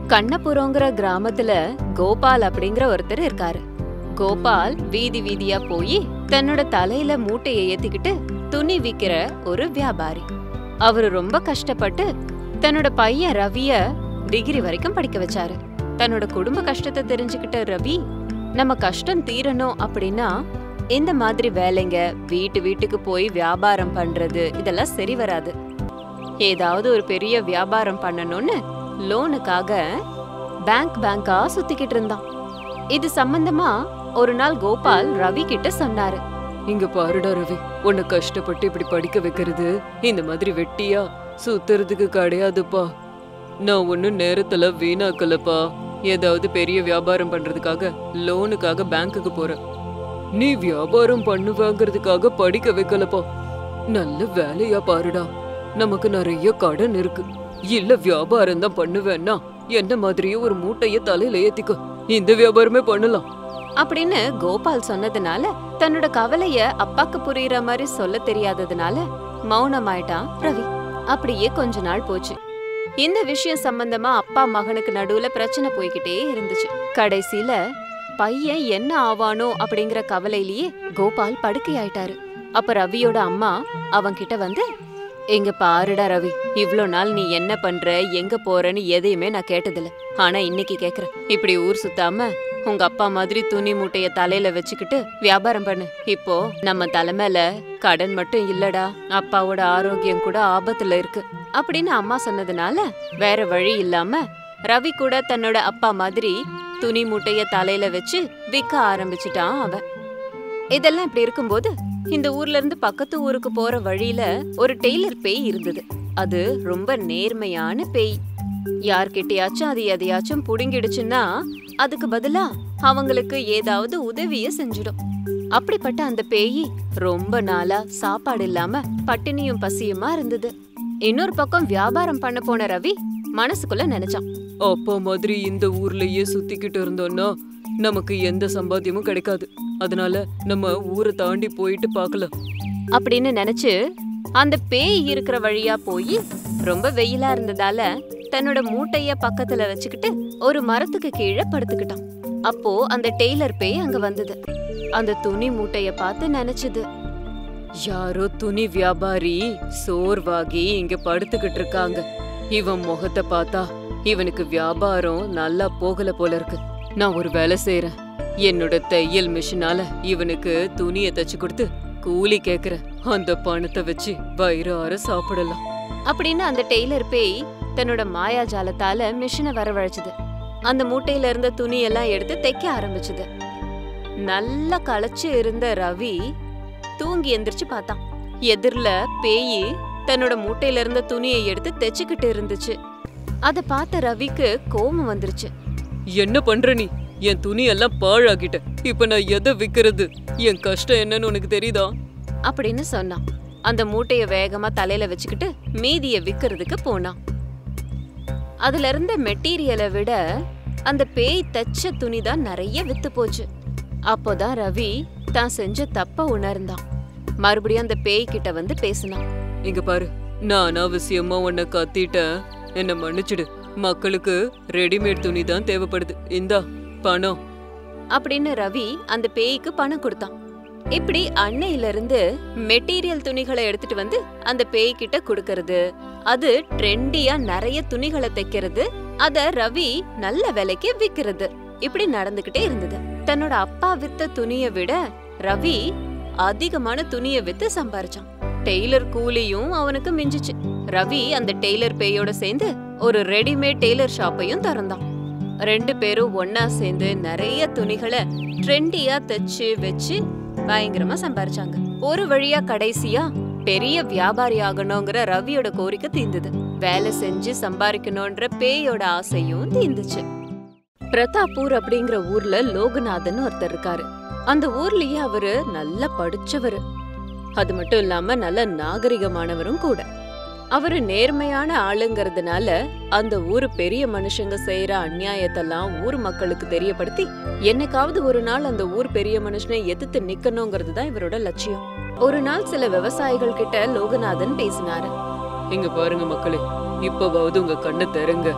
கண்ணபுரங்கிற கிராமத்துல கோபால் அப்படிங்கிற ஒருத்தர் இருக்காரு கோபால் வீதி வீதியா போய் தன்னோட தலையில மூட்டைய ஏத்திக்கிட்டு துணி விக்கிற ஒரு வியாபாரி அவரு ரொம்ப கஷ்டப்பட்டு தன்னோட பையன் ரவிய டிகிரி வரைக்கும் படிக்க வச்சாரு தன்னோட குடும்ப கஷ்டத்தை தெரிஞ்சுக்கிட்ட ரவி நம்ம கஷ்டம் தீரணும் அப்படின்னா இந்த மாதிரி வேலைங்க வீட்டு வீட்டுக்கு போய் வியாபாரம் பண்றது இதெல்லாம் சரி வராது ஏதாவது ஒரு பெரிய வியாபாரம் பண்ணணும்னு லோனுக்காக பேங்க் பேங்கா சுத்திக்கிட்டு இருந்தான் இது சம்பந்தமா ஒரு நாள் கோபால் ரவி கிட்ட சொன்னாரு இங்க பாருடா ரவி உன்னை கஷ்டப்பட்டு இப்படி படிக்க வைக்கிறது இந்த மாதிரி வெட்டியா சுத்துறதுக்கு கிடையாதுப்பா நான் ஒன்னும் நேரத்துல வீணாக்கலப்பா ஏதாவது பெரிய வியாபாரம் பண்றதுக்காக லோனுக்காக பேங்க்குக்கு போறேன் நீ வியாபாரம் பண்ணுவாங்கிறதுக்காக படிக்க வைக்கலப்பா நல்ல வேலையா பாருடா நமக்கு நிறைய கடன் இருக்கு இல்ல வியாபாரம் தான் பண்ணுவேன்னா என்ன மாதிரியே ஒரு மூட்டைய தலையில ஏத்திக்கோ இந்த வியாபாரமே பண்ணலாம் அப்படின்னு கோபால் சொன்னதுனால தன்னோட கவலைய அப்பாக்கு புரியுற மாதிரி சொல்ல தெரியாததுனால மௌனமாயிட்டான் ரவி அப்படியே கொஞ்ச நாள் போச்சு இந்த விஷயம் சம்பந்தமா அப்பா மகனுக்கு நடுவுல பிரச்சனை போய்கிட்டே இருந்துச்சு கடைசியில பையன் என்ன ஆவானோ அப்படிங்கிற கவலையிலேயே கோபால் படுக்கையாயிட்டாரு அப்ப ரவியோட அம்மா அவன்கிட்ட வந்து எங்க பாருடா ரவி இவ்ளோ நாள் நீ என்ன பண்ற எங்க போறன்னு எதையுமே நான் கேட்டதில்ல ஆனா இன்னைக்கு கேக்குறேன் இப்படி ஊர் சுத்தாம உங்க அப்பா மாதிரி துணி மூட்டைய தலையில வச்சுக்கிட்டு வியாபாரம் பண்ணு இப்போ நம்ம தலைமையில கடன் மட்டும் இல்லடா அப்பாவோட ஆரோக்கியம் கூட ஆபத்துல இருக்கு அப்படின்னு அம்மா சொன்னதுனால வேற வழி இல்லாம ரவி கூட தன்னோட அப்பா மாதிரி துணி மூட்டைய தலையில வச்சு விற்க ஆரம்பிச்சிட்டான் அவன் இதெல்லாம் இப்படி இருக்கும்போது இந்த ஊர்ல இருந்து பக்கத்து ஊருக்கு போற வழியில ஒரு டெய்லர் பேய் இருந்தது அது ரொம்ப நேர்மையான பேய் யார்கிட்டயாச்சும் அது எதையாச்சும் புடுங்கிடுச்சுன்னா அதுக்கு பதிலா அவங்களுக்கு ஏதாவது உதவிய செஞ்சிடும் அப்படிப்பட்ட அந்த பேய் ரொம்ப நாளா சாப்பாடு இல்லாம பட்டினியும் பசியுமா இருந்தது இன்னொரு பக்கம் வியாபாரம் பண்ண போன ரவி மனசுக்குள்ள நினைச்சான் அப்பா மாதிரி இந்த ஊர்லயே சுத்திக்கிட்டு இருந்தோம்னா நமக்கு எந்த சம்பாத்தியமும் கிடைக்காது அதனால நம்ம ஊரை தாண்டி போயிட்டு பார்க்கலாம் அப்படின்னு நினைச்சு அந்த பேய் இருக்கிற வழியா போய் ரொம்ப வெயிலா இருந்ததால தன்னோட மூட்டைய பக்கத்துல வச்சுக்கிட்டு ஒரு மரத்துக்கு கீழே படுத்துக்கிட்டான் அப்போ அந்த டெய்லர் பேய் அங்க வந்தது அந்த துணி மூட்டைய பார்த்து நினைச்சது யாரோ துணி வியாபாரி சோர்வாகி இங்க படுத்துக்கிட்டு இருக்காங்க இவன் முகத்தை பார்த்தா இவனுக்கு வியாபாரம் நல்லா போகல போல இருக்கு நான் ஒரு வேலை செய்யறேன் என்னோட தையல் மிஷினால இவனுக்கு துணியை தச்சு கொடுத்து கூலி கேக்குறேன் அந்த பணத்தை வச்சு வயிறார சாப்பிடலாம் அப்படின்னு அந்த டெய்லர் பேய் தன்னோட மாயாஜாலத்தால மிஷினை வரவழைச்சது அந்த மூட்டையில இருந்த துணியெல்லாம் எடுத்து தைக்க ஆரம்பிச்சது நல்லா களைச்சு இருந்த ரவி தூங்கி எந்திரிச்சு பார்த்தான் எதிர்ல பேயி தன்னோட மூட்டையில இருந்த துணியை எடுத்து தைச்சுக்கிட்டு இருந்துச்சு அத பார்த்த ரவிக்கு கோபம் வந்துருச்சு என்ன பண்ற நீ என் துணி எல்லாம் பாழாக்கிட்ட இப்ப நான் எதை விக்கிறது என் கஷ்டம் என்னன்னு உனக்கு தெரியுதா அப்படின்னு சொன்னான் அந்த மூட்டைய வேகமா தலையில வச்சுக்கிட்டு மீதிய விக்கிறதுக்கு போனான் அதுல இருந்த மெட்டீரியலை விட அந்த பேய் தச்ச துணி தான் நிறைய வித்து போச்சு அப்போதான் ரவி தான் செஞ்ச தப்ப உணர்ந்தான் மறுபடியும் அந்த பேய் கிட்ட வந்து பேசினான் இங்க பாரு நான் அனாவசியமா உன்னை கத்திட்டேன் என்ன மன்னிச்சிடு மக்களுக்கு ரெடிமேட் துணி தான் தேவைப்படுது இந்தா பணம் அப்படின்னு ரவி அந்த பேய்க்கு பணம் கொடுத்தான் இப்படி அன்னையில இருந்து மெட்டீரியல் துணிகளை எடுத்துட்டு வந்து அந்த பேய் கிட்ட கொடுக்கறது அது ட்ரெண்டியா நிறைய துணிகளை தைக்கிறது அத ரவி நல்ல விலைக்கு விக்கிறது இப்படி நடந்துகிட்டே இருந்தது தன்னோட அப்பா வித்த துணிய விட ரவி அதிகமான துணிய வித்து சம்பாரிச்சான் டெய்லர் கூலியும் அவனுக்கு மிஞ்சிச்சு ரவி அந்த டெய்லர் பேயோட சேர்ந்து ஒரு ரெடிமேட் டெய்லர் ஷாப்பையும் திறந்தான் ரெண்டு பேரும் ஒன்னா சேர்ந்து நிறைய துணிகளை ட்ரெண்டியா தைச்சு வச்சு பயங்கரமா சம்பாரிச்சாங்க ஒரு வழியா கடைசியா பெரிய வியாபாரி ஆகணுங்கிற ரவியோட கோரிக்கை தீர்ந்தது வேலை செஞ்சு சம்பாதிக்கணும்ன்ற பேயோட ஆசையும் தீர்ந்துச்சு பிரதாப்பூர் அப்படிங்கிற ஊர்ல லோகநாதன் ஒருத்தர் இருக்காரு அந்த ஊர்லயே அவரு நல்லா படிச்சவரு அது மட்டும் இல்லாம நல்ல நாகரிகமானவரும் கூட அவரு நேர்மையான ஆளுங்கிறதுனால அந்த ஊரு பெரிய மனுஷங்க செய்யற அநியாயத்தெல்லாம் ஊர் மக்களுக்கு தெரியப்படுத்தி என்னைக்காவது ஒரு நாள் அந்த ஊர் பெரிய மனுஷனை எதிர்த்து நிக்கணுங்கிறது தான் இவரோட லட்சியம் ஒரு நாள் சில விவசாயிகள் கிட்ட லோகநாதன் பேசினாரு இங்க பாருங்க மக்களே இப்பவாவது உங்க கண்ணை திறங்க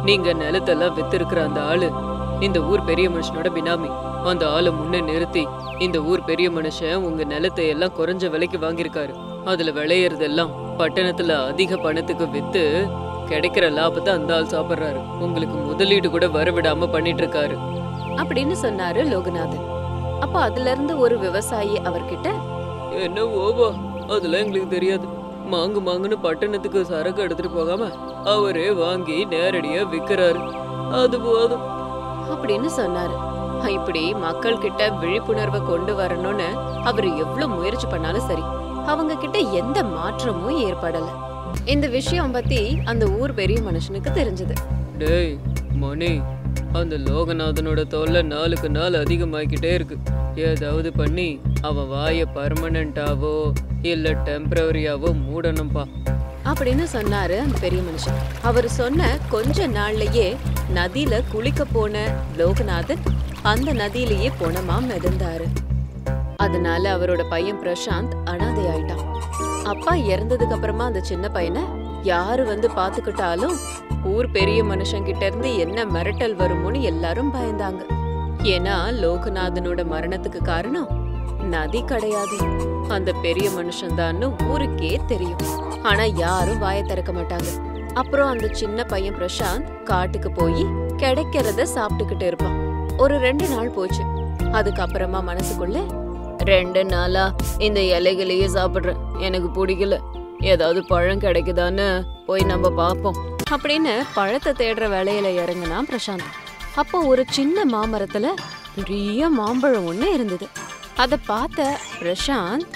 நீங்க நிலத்தெல்லாம் வித்திருக்கிற அந்த ஆளு இந்த ஊர் பெரிய மனுஷனோட பினாமி அந்த ஆளை முன்ன நிறுத்தி இந்த ஊர் பெரிய மனுஷன் உங்க நிலத்தை எல்லாம் குறைஞ்ச விலைக்கு வாங்கியிருக்காரு அதுல விளையறதெல்லாம் பட்டணத்துல அதிக பணத்துக்கு வித்து கிடைக்கிற லாபத்தை அந்த ஆள் சாப்பிடுறாரு உங்களுக்கு முதலீடு கூட வரவிடாம பண்ணிட்டு இருக்காரு அப்படின்னு சொன்னாரு லோகநாதன் அப்ப அதுல இருந்து ஒரு விவசாயி அவர்கிட்ட என்ன ஓவா அதெல்லாம் எங்களுக்கு தெரியாது மாங்கு மாங்குன்னு பட்டணத்துக்கு சரக்கு எடுத்துட்டு போகாம அவரே வாங்கி நேரடியா விக்கிறாரு அது போதும் அப்படின்னு சொன்னாரு இப்படி மக்கள் கிட்ட விழிப்புணர்வை கொண்டு வரணும்னு அவர் எவ்வளவு முயற்சி பண்ணாலும் சரி அவங்க கிட்ட எந்த மாற்றமும் ஏற்படல இந்த விஷயம் பத்தி அந்த ஊர் பெரிய மனுஷனுக்கு தெரிஞ்சது டேய் மணி அந்த லோகநாதனோட தொல்லை நாளுக்கு நாள் அதிகமாகிக்கிட்டே இருக்கு ஏதாவது பண்ணி அவன் வாயை பர்மனண்டாவோ இல்ல டெம்பரவரியாவோ மூடணும்பா அப்படின்னு சொன்னாரு அந்த பெரிய மனுஷன் அவர் சொன்ன கொஞ்ச நாள்லயே நதியில குளிக்க போன லோகநாதன் அந்த நதியிலேயே பொணமா மிதந்தாரு அதனால அவரோட பையன் பிரசாந்த் அனாதை ஆயிட்டான் அப்பா இறந்ததுக்கு அப்புறமா அந்த சின்ன பையனை யாரு வந்து பாத்துக்கிட்டாலும் ஊர் பெரிய மனுஷன் கிட்ட இருந்து என்ன மிரட்டல் வருமோன்னு எல்லாரும் பயந்தாங்க ஏன்னா லோகநாதனோட மரணத்துக்கு காரணம் நதி கிடையாது அந்த பெரிய மனுஷன்தான்னு ஊருக்கே தெரியும் ஆனா யாரும் வாய திறக்க மாட்டாங்க அப்புறம் அந்த சின்ன பையன் பிரசாந்த் காட்டுக்கு போய் கிடைக்கிறத சாப்பிட்டுக்கிட்டு இருப்பான் ஒரு ரெண்டு நாள் போச்சு அதுக்கப்புறமா மனசுக்குள்ள ரெண்டு நாளா இந்த இலைகளையே சாப்பிடுறேன் எனக்கு பிடிக்கல ஏதாவது பழம் கிடைக்குதான்னு போய் நம்ம பார்ப்போம் அப்படின்னு பழத்தை தேடுற வேலையில இறங்குனா பிரசாந்த் அப்போ ஒரு சின்ன மாமரத்துல பெரிய மாம்பழம் ஒண்ணு இருந்தது அத பார்த்த பிரசாந்த்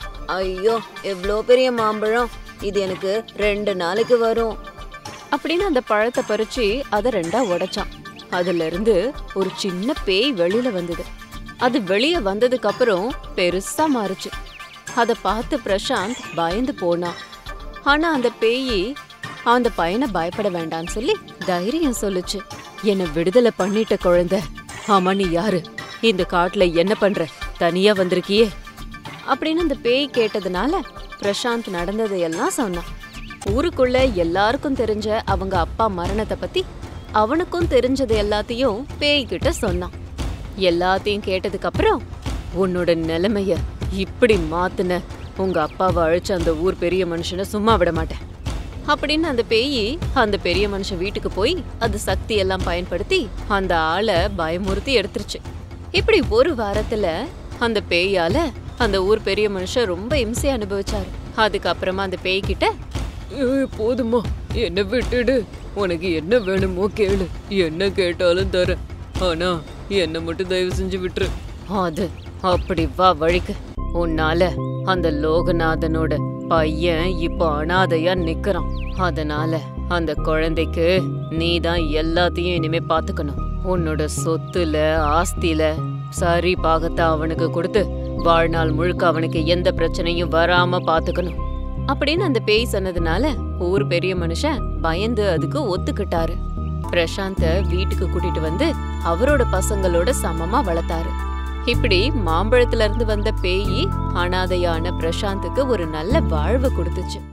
ஐயோ எவ்வளோ பெரிய மாம்பழம் இது எனக்கு ரெண்டு நாளைக்கு வரும் அப்படின்னு அந்த பழத்தை பறிச்சு அதை ரெண்டா உடைச்சான் அதுல இருந்து ஒரு சின்ன பேய் வெளியில வந்தது அது வெளிய வந்ததுக்கு அப்புறம் பெருசா மாறுச்சு அத பார்த்து பிரசாந்த் பயந்து போனான் ஆனா அந்த பேயி அந்த பையனை பயப்பட வேண்டாம்னு சொல்லி தைரியம் சொல்லுச்சு என்ன விடுதலை பண்ணிட்ட குழந்தை ஆமா நீ யாரு இந்த காட்டுல என்ன பண்ற தனியா வந்திருக்கியே அப்படின்னு அந்த பேய் கேட்டதுனால பிரசாந்த் நடந்ததையெல்லாம் சொன்னான் ஊருக்குள்ள எல்லாருக்கும் தெரிஞ்ச அவங்க அப்பா மரணத்தை பத்தி அவனுக்கும் தெரிஞ்சது எல்லாத்தையும் பேய்கிட்ட சொன்னான் எல்லாத்தையும் கேட்டதுக்கு அப்புறம் உன்னோட நிலைமைய இப்படி மாத்துன உங்க அப்பாவை அழைச்ச அந்த ஊர் பெரிய மனுஷனை சும்மா விட மாட்டேன் அப்படின்னு அந்த பேயி அந்த பெரிய மனுஷன் வீட்டுக்கு போய் அது சக்தி எல்லாம் பயன்படுத்தி அந்த ஆளை பயமுறுத்தி எடுத்துருச்சு இப்படி ஒரு வாரத்துல அந்த பேயால அந்த ஊர் பெரிய மனுஷன் ரொம்ப இம்சை அனுபவிச்சாரு அதுக்கப்புறமா அந்த பேய்கிட்ட ஏய், போதுமா என்ன விட்டுடு உனக்கு என்ன வேணுமோ கேளு என்ன கேட்டாலும் தரேன் ஆனா என்ன மட்டும் தயவு செஞ்சு விட்டுரு அது அப்படி வா வழிக்கு உன்னால அந்த லோகநாதனோட பையன் இப்போ அனாதையா நிக்கறான் அதனால அந்த குழந்தைக்கு நீ தான் எல்லாத்தையும் இனிமே பாத்துக்கணும் உன்னோட சொத்துல ஆஸ்தியில சரி பாகத்தை அவனுக்கு கொடுத்து வாழ்நாள் முழுக்க அவனுக்கு எந்த பிரச்சனையும் வராம பாத்துக்கணும் அப்படின்னு அந்த பேய் சொன்னதுனால ஊர் பெரிய மனுஷன் பயந்து அதுக்கு ஒத்துக்கிட்டாரு பிரசாந்த வீட்டுக்கு கூட்டிட்டு வந்து அவரோட பசங்களோட சமமா வளர்த்தாரு இப்படி மாம்பழத்துல இருந்து வந்த பேயி அனாதையான பிரசாந்துக்கு ஒரு நல்ல வாழ்வு கொடுத்துச்சு